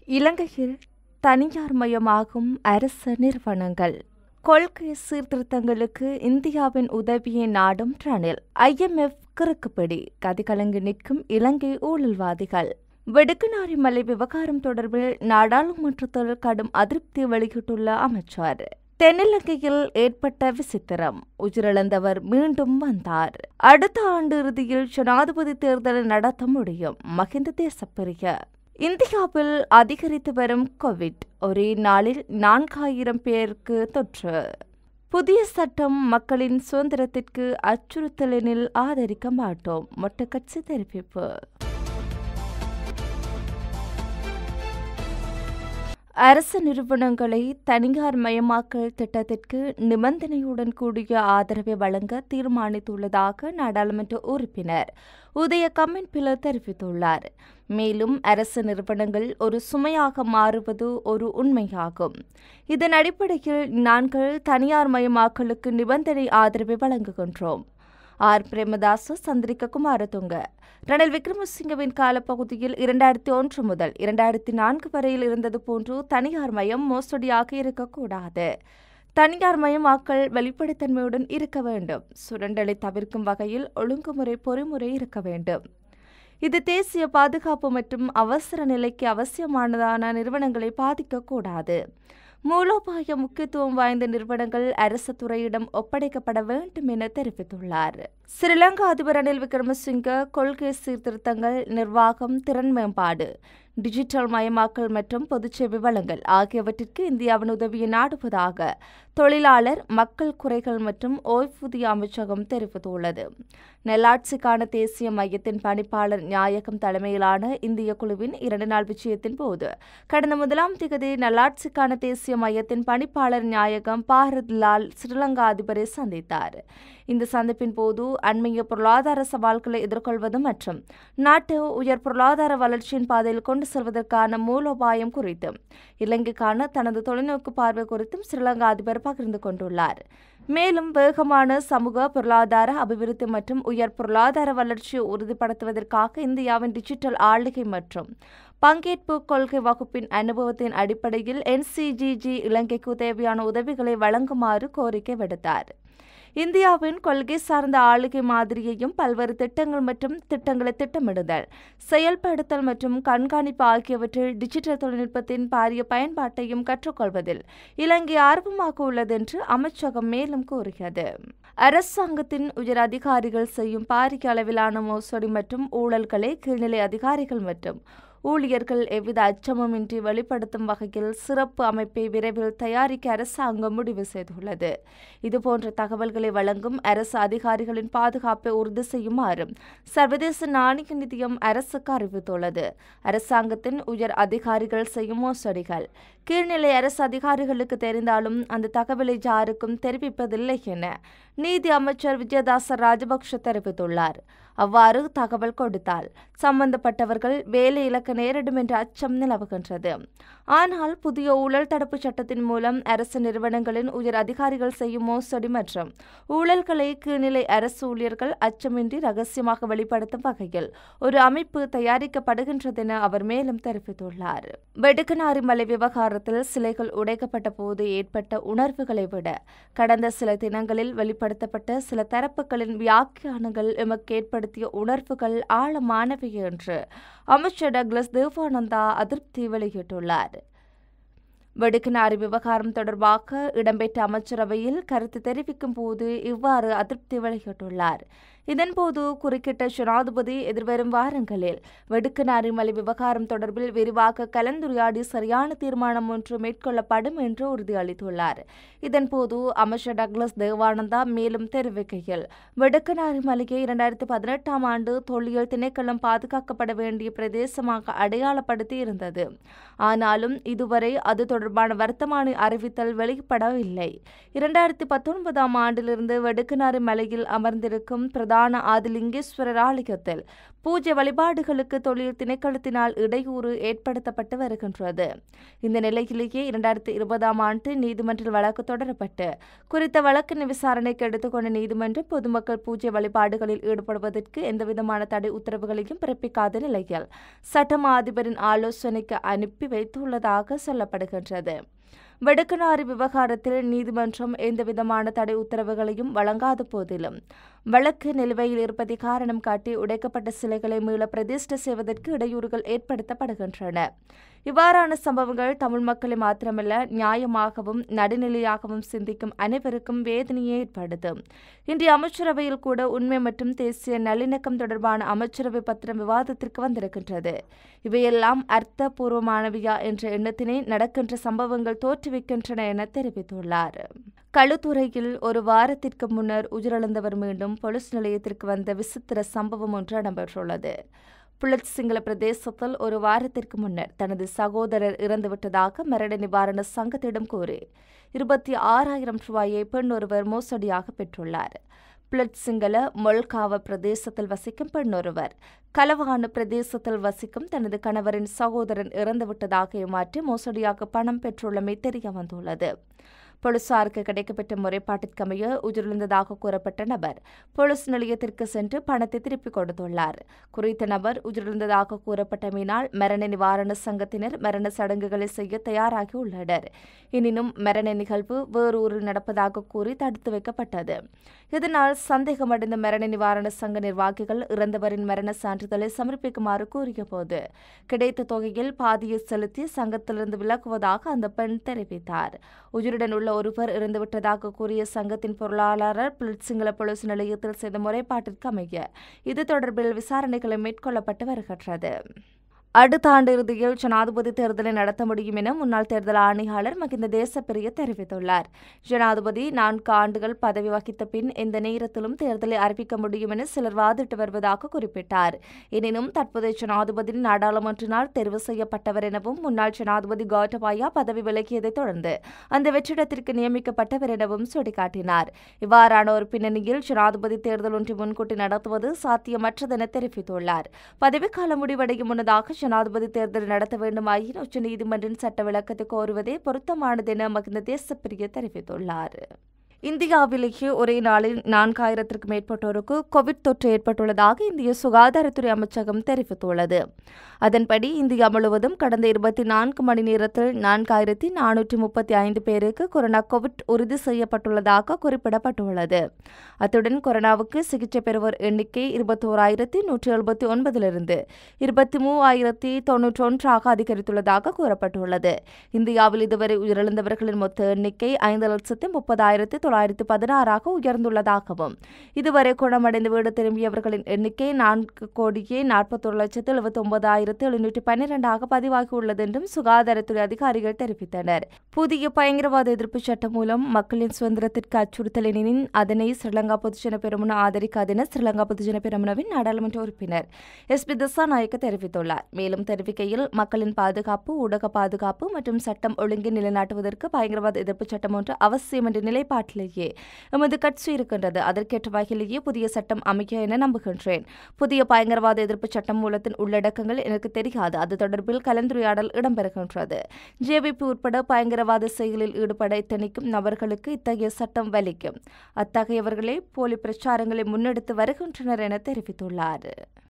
இலங்கையில் தனியார் மயமாகும் அரச நிறுவனங்கள் கொள்கை சீர்திருத்தங்களுக்கு இந்தியாவின் உதவியை நாடும் ரணில் ஐஎம்எஃப் கிறுக்குப்பிடி கதிகலங்கி நிற்கும் இலங்கை ஊழல்வாதிகள் வெடுக்குநாரி மலை விவகாரம் தொடர்பில் நாடாளுமன்றத்தில் கடும் அதிருப்தி வெளியிட்டுள்ள அமைச்சர் தென்னிலங்கையில் ஏற்பட்ட விசித்திரம் உயிரிழந்தவர் மீண்டும் வந்தார் அடுத்த ஆண்டு இறுதியில் ஜனாதிபதி தேர்தலை நடத்த முடியும் மகிந்த தேசப்பிரிய இந்தியாவில் அதிகரித்து வரும் கோவிட் ஒரே நாளில் நான்காயிரம் பேருக்கு தொற்று புதிய சட்டம் மக்களின் சுதந்திரத்திற்கு அச்சுறுத்தலெனில் ஆதரிக்க மாட்டோம் மொட்ட கட்சி தெரிவிப்பு அரசு நிறுவனங்களை தனியார் மயமாக்கல் திட்டத்திற்கு நிபந்தனையுடன் கூடிய ஆதரவை வழங்க தீர்மானித்துள்ளதாக நாடாளுமன்ற உறுப்பினர் உதய கம்மின்பில தெரிவித்துள்ளார் மேலும் அரசு நிறுவனங்கள் ஒரு சுமையாக மாறுவது ஒரு உண்மையாகும் இதன் அடிப்படையில் நாங்கள் தனியார் மயமாக்கலுக்கு நிபந்தனை ஆதரவை வழங்குகின்றோம் ஆர் பிரேமதாசு சந்திரிக்க குமாரதுங்க ரணில் விக்ரமசிங்கவின் காலப்பகுதியில் இரண்டாயிரத்தி ஒன்று முதல் இரண்டாயிரத்தி நான்கு வரையில் இருந்தது போன்று தனியார் மயம் மோசடியாக இருக்கக்கூடாது தனியார் மயமாக்கல் வெளிப்படைத்தன்மையுடன் இருக்க வேண்டும் சுரண்டலை தவிர்க்கும் வகையில் ஒழுங்குமுறை பொறிமுறை இருக்க வேண்டும் இது தேசிய பாதுகாப்பு மற்றும் அவசர நிலைக்கு அவசியமானதான நிறுவனங்களை பாதிக்கக்கூடாது மூலோபாய முக்கியத்துவம் வாய்ந்த நிறுவனங்கள் அரசு துறையிடம் ஒப்படைக்கப்பட வேண்டும் என தெரிவித்துள்ளார் ஸ்ரீலங்கா அதிபர் ரணில் விக்ரமசிங்க கொள்கை சீர்திருத்தங்கள் நிர்வாகம் திறன் மேம்பாடு டிஜிட்டல் மயமாக்கல் மற்றும் பொதுச்சேவை வழங்கல் ஆகியவற்றிற்கு இந்தியாவின் உதவியை நாடுவதாக தொழிலாளர் மக்கள் குறைகள் மற்றும் ஓய்வூதிய அமைச்சகம் தெரிவித்துள்ளது நெல்லாட்சிக்கான தேசிய மையத்தின் பணிப்பாளர் நாயகம் தலைமையிலான இந்திய குழுவின் இரண்டு நாள் விஜயத்தின் போது கடந்த முதலாம் திகதி நல்லாட்சிக்கான தேசிய மையத்தின் பணிப்பாளர் நாயகம் பாரத் லால் ஸ்ரீலங்கா அதிபரை சந்தித்தார் இந்த சந்திப்பின் போது அண்மைய பொருளாதார சவால்களை எதிர்கொள்வது மற்றும் நாட்டு உயர் பொருளாதார வளர்ச்சியின் பாதையில் கொண்டு செல்வதற்கான மூலோபாயம் குறித்தும் இலங்கைக்கான தனது தொலைநோக்கு பார்வை குறித்தும் ஸ்ரீலங்கா அதிபர் பகிர்ந்து கொண்டுள்ளார் மேலும் வேகமான சமூக பொருளாதார அபிவிருத்தி மற்றும் உயர் பொருளாதார வளர்ச்சியை உறுதிப்படுத்துவதற்காக இந்தியாவின் டிஜிட்டல் ஆளுகை மற்றும் பங்கேற்பு கொள்கை வகுப்பின் அனுபவத்தின் அடிப்படையில் என்சிஜிஜி இலங்கைக்கு தேவையான உதவிகளை வழங்குமாறு கோரிக்கை விடுத்தார் இந்தியாவின் கொள்கை சார்ந்த ஆளுகை மாதிரியையும் பல்வேறு திட்டங்கள் மற்றும் திட்டங்களை திட்டமிடுதல் செயல்படுத்தல் மற்றும் கண்காணிப்பு ஆகியவற்றில் டிஜிட்டல் தொழில்நுட்பத்தின் பாரிய பயன்பாட்டையும் கற்றுக்கொள்வதில் இலங்கை ஆர்வமாக உள்ளது என்று அமைச்சகம் மேலும் கூறியது அரசாங்கத்தின் உயர் அதிகாரிகள் செய்யும் பாரிய அளவிலான மோசடி மற்றும் ஊழல்களை கீழ்நிலை அதிகாரிகள் மற்றும் ஊழியர்கள் எவ்வித அச்சமுமின்றி வெளிப்படுத்தும் வகையில் சிறப்பு அமைப்பை விரைவில் தயாரிக்க அரசாங்கம் முடிவு செய்துள்ளது இதுபோன்ற தகவல்களை வழங்கும் அரசு அதிகாரிகளின் பாதுகாப்பை உறுதி செய்யுமாறும் சர்வதேச நாணய நிதியம் அரசுக்கு அறிவித்துள்ளது அரசாங்கத்தின் உயர் அதிகாரிகள் செய்யும் மோசடிகள் கீழ்நிலை அரசு அதிகாரிகளுக்கு தெரிந்தாலும் அந்த தகவலை யாருக்கும் தெரிவிப்பதில்லை என நீதி அமைச்சர் விஜயதாச ராஜபக்ஷ தெரிவித்துள்ளார் அவ்வாறு தகவல் கொடுத்தால் சம்பந்தப்பட்டவர்கள் வேலை இழக்க நேரிடும் என்ற அச்சம் நிலவுகின்றது ஆனால் புதிய ஊழல் தடுப்பு சட்டத்தின் மூலம் அரசு நிறுவனங்களின் உயர் அதிகாரிகள் செய்யும் மோசடி மற்றும் ஊழல்களை கீழ்நிலை அரசு ஊழியர்கள் அச்சமின்றி ரகசியமாக வெளிப்படுத்தும் வகையில் ஒரு அமைப்பு தயாரிக்கப்படுகின்றது என அவர் மேலும் தெரிவித்துள்ளார் வெடுக்கனாரி மலை விவகாரத்தில் சிலைகள் உடைக்கப்பட்ட போது ஏற்பட்ட உணர்வுகளை விட கடந்த சில தினங்களில் வெளிப்படுத்தப்பட்ட சில தரப்புகளின் வியாக்கியானங்கள் எமக்கு ஏற்படுத்திய உணர்வுகள் ஆழமானவை என்று அமைச்சர் டக்ளஸ் தேவானந்தா அதிருப்தி வெளியிட்டுள்ளார் வெடுக்கினாரி விவகாரம் தொடர்பாக இடம்பெற்ற அமைச்சரவையில் கருத்து தெரிவிக்கும் போது இவ்வாறு அதிருப்தி வெளியிட்டுள்ளார் இதன்போது குறுக்கிட்ட ஜனாதிபதி எதிர்வரும் வாரங்களில் வெடுக்கினாரி மலை விவகாரம் தொடர்பில் விரிவாக கலந்துரையாடி சரியான தீர்மானம் ஒன்று மேற்கொள்ளப்படும் என்று உறுதியளித்துள்ளார் இதன்போது அமைச்சர் டக்ளஸ் தேவானந்தா மேலும் தெரிவிக்கையில் வெடுக்கனாரி மலையை இரண்டாயிரத்தி பதினெட்டாம் ஆண்டு தொல்லியல் திணைக்களம் பாதுகாக்கப்பட வேண்டிய பிரதேசமாக அடையாளப்படுத்தி இருந்தது ஆனாலும் இதுவரை அது தொடர்பான வர்த்தமானி அறிவித்தல் வெளிப்படவில்லை இரண்டாயிரத்தி பத்தொன்பதாம் ஆண்டிலிருந்து வெடுக்கனாரி மலையில் அமர்ந்திருக்கும் பிரதான பிரதான ஆதிலிங்கேஸ்வரர் ஆலயத்தில் பூஜை வழிபாடுகளுக்கு தொழில் திணைக்களத்தினால் இடையூறு ஏற்படுத்தப்பட்டு வருகின்றது இந்த நிலையிலேயே இரண்டாயிரத்தி இருபதாம் ஆண்டு நீதிமன்றில் வழக்கு தொடரப்பட்டு குறித்த வழக்கின் விசாரணைக்கு எடுத்துக்கொண்ட நீதிமன்றம் பொதுமக்கள் பூஜை வழிபாடுகளில் ஈடுபடுவதற்கு எந்தவிதமான தடை உத்தரவுகளையும் பிறப்பிக்காத நிலையில் சட்டமா அதிபரின் ஆலோசனைக்கு அனுப்பி வைத்துள்ளதாக சொல்லப்படுகின்றது வடக்கனாறு விவகாரத்தில் நீதிமன்றம் எந்தவிதமான தடை உத்தரவுகளையும் வழங்காத போதிலும் வழக்கு நிலுவையில் இருப்பதை காரணம் காட்டி உடைக்கப்பட்ட சிலைகளை மீள பிரதிஷ்டை செய்வதற்கு இடையூறுகள் ஏற்படுத்தப்படுகின்றன இவ்வாறான சம்பவங்கள் தமிழ் மக்களை மாத்திரமல்ல நியாயமாகவும் நடுநிலையாகவும் சிந்திக்கும் அனைவருக்கும் வேதனையை ஏற்படுத்தும் இன்றைய அமைச்சரவையில் கூட உண்மை மற்றும் தேசிய நல்லிணக்கம் தொடர்பான அமைச்சரவை பத்திரம் விவாதத்திற்கு வந்திருக்கின்றது இவையெல்லாம் அர்த்தபூர்வமானவையா என்ற எண்ணத்தினை நடக்கின்ற சம்பவங்கள் தோற்றுவிக்கின்றன என தெரிவித்துள்ளார் களுத்துறையில் ஒரு வாரத்திற்கு முன்னர் உயிரிழந்தவர் மீண்டும் பொலிஸ் நிலையத்திற்கு வந்த விசித்திர சம்பவம் ஒன்று இடம்பெற்றுள்ளது புலட் சிங்கள பிரதேசத்தில் ஒரு வாரத்திற்கு முன்னர் தனது சகோதரர் இறந்துவிட்டதாக மரண நிவாரண சங்கத்திடம் கூறி இருபத்தி ஆறாயிரம் ரூபாயை பெண் ஒருவர் மோசடியாக பெற்றுள்ளார் பிளட் சிங்கள மொல்காவ பிரதேசத்தில் வசிக்கும் பெண் ஒருவர் கலவான பிரதேசத்தில் வசிக்கும் தனது கணவரின் சகோதரன் இறந்துவிட்டதாக ஏமாற்றி மோசடியாக பணம் பெற்றுள்ளமை தெரிய வந்துள்ளது போலீசாருக்கு கிடைக்கப்பெற்ற முறைப்பாட்டிற்கமைய உயிரிழந்ததாக கூறப்பட்ட நபர் போலீஸ் நிலையத்திற்கு சென்று பணத்தை திருப்பிக் கொடுத்துள்ளார் குறித்த நபர் உயிரிழந்ததாக கூறப்பட்டமையினால் மரண நிவாரண சங்கத்தினர் மரண சடங்குகளை செய்ய தயாராகி உள்ளனர் எனினும் மரண நிகழ்வு வேறொரு நடப்பதாக கூறி தடுத்து வைக்கப்பட்டது இதனால் சந்தேகமடைந்த மரண நிவாரண சங்க நிர்வாகிகள் இறந்தவரின் மரண சான்றிதழை சமர்ப்பிக்குமாறு கூறியபோது கிடைத்த தொகையில் பாதியை செலுத்தி சங்கத்திலிருந்து விலகுவதாக அந்த பெண் தெரிவித்தார் உயிருடன் உள்ள ஒருவர் இறந்துவிட்டதாக கூறிய சங்கத்தின் பொருளாளர் சிங்கள போலீஸ் நிலையத்தில் செய்த முறைப்பாட்டிற்கு அமைய இது தொடர்பில் விசாரணைகளை மேற்கொள்ளப்பட்டு வருகின்றது அடுத்த ஆண்டு இறுதியில் ஜனாதிபதி தேர்தலை நடத்த முடியும் என முன்னாள் தேர்தல் ஆணையாளர் மகிந்த தேசப்பிரிய தெரிவித்துள்ளார் ஜனாதிபதி நான்கு ஆண்டுகள் பதவி வகித்த பின் எந்த நேரத்திலும் தேர்தலை அறிவிக்க முடியும் என சிலர் வாதிட்டு வருவதாக குறிப்பிட்டார் எனினும் தற்போதைய ஜனாதிபதி நாடாளுமன்றினால் தெரிவு செய்யப்பட்டவர் எனவும் முன்னாள் ஜனாதிபதி கோட்டபாயா பதவி விலகியதைத் தொடர்ந்து அந்த வெற்றிடத்திற்கு நியமிக்கப்பட்டவர் எனவும் சுட்டிக்காட்டினார் இவ்வாறான ஒரு பின்னணியில் ஜனாதிபதி தேர்தல் ஒன்றை முன்கூட்டி நடத்துவது சாத்தியமற்றதென தெரிவித்துள்ளார் பதவிக்காலம் முடிவடையும் முன்னதாக ஜனாதிபதி தேர்தல் நடத்த வேண்டுமாயின் உச்சநீதிமன்றின் சட்ட விளக்கத்தை கோருவதே பொருத்தமானது என மகிந்த தேசப்பிரிய தெரிவித்துள்ளார் இந்தியாவிலேயே ஒரே நாளில் நான்காயிரத்திற்கும் மேற்பட்டோருக்கு கோவிட் தொற்று ஏற்பட்டுள்ளதாக இந்திய சுகாதாரத்துறை அமைச்சகம் தெரிவித்துள்ளது அதன்படி இந்தியா முழுவதும் கடந்த இருபத்தி நான்கு மணி நேரத்தில் நான்காயிரத்தி நானூற்றி முப்பத்தி ஐந்து பேருக்கு கொரோனா கோவிட் உறுதி செய்யப்பட்டுள்ளதாக குறிப்பிடப்பட்டுள்ளது அத்துடன் கொரோனாவுக்கு சிகிச்சை பெறுவோர் எண்ணிக்கை இருபத்தோராயிரத்தி நூற்றி எழுபத்தி ஒன்பதிலிருந்து இருபத்தி மூவாயிரத்தி தொன்னூற்றி ஒன்றாக அதிகரித்துள்ளதாக கூறப்பட்டுள்ளது இந்தியாவில் இதுவரை உயிரிழந்தவர்களின் மொத்த எண்ணிக்கை ஐந்து லட்சத்தி முப்பதாயிரத்தி தொள்ளாயிரத்தி பதினாறாக உயர்ந்துள்ளதாகவும் இதுவரை குணமடைந்து வீடு திரும்பியவர்களின் எண்ணிக்கை நான்கு கோடியே நாற்பத்தொரு லட்சத்து எழுபத்தி ஒன்பதாயிரத்து எழுநூற்றி பன்னிரெண்டாக பதிவாகியுள்ளது என்றும் சுகாதாரத்துறை அதிகாரிகள் தெரிவித்தனர் புதிய பயங்கரவாத எதிர்ப்பு சட்டம் மூலம் மக்களின் சுதந்திரத்திற்கு அச்சுறுத்தல் எனினும் அதனை ஸ்ரீலங்கா பொதுஜன பெருமுன ஆதரிக்காது என ஸ்ரீலங்கா பொதுஜன பெருமுனவின் நாடாளுமன்ற உறுப்பினர் எஸ் பி திசாநாயக்க தெரிவித்துள்ளார் மேலும் தெரிவிக்கையில் மக்களின் பாதுகாப்பு ஊடக பாதுகாப்பு மற்றும் சட்டம் ஒழுங்கை நிலைநாட்டுவதற்கு பயங்கரவாத எதிர்ப்பு சட்டம் ஒன்று அவசியம் என்ற நிலைப்பாட்டில் நாட்டிலேயே எமது கட்சி இருக்கின்றது அதற்கேற்ற வகையிலேயே புதிய சட்டம் அமைக்க என நம்புகின்றேன் புதிய பயங்கரவாத எதிர்ப்பு சட்டம் மூலத்தின் உள்ளடக்கங்கள் எனக்கு தெரியாது அது தொடர்பில் கலந்துரையாடல் இடம்பெறுகின்றது ஜேவிபி உட்பட பயங்கரவாத செயலில் ஈடுபட இத்தனைக்கும் நபர்களுக்கு இத்தகைய சட்டம் வலிக்கும் அத்தகையவர்களே போலி பிரச்சாரங்களை முன்னெடுத்து வருகின்றனர் என தெரிவித்துள்ளார்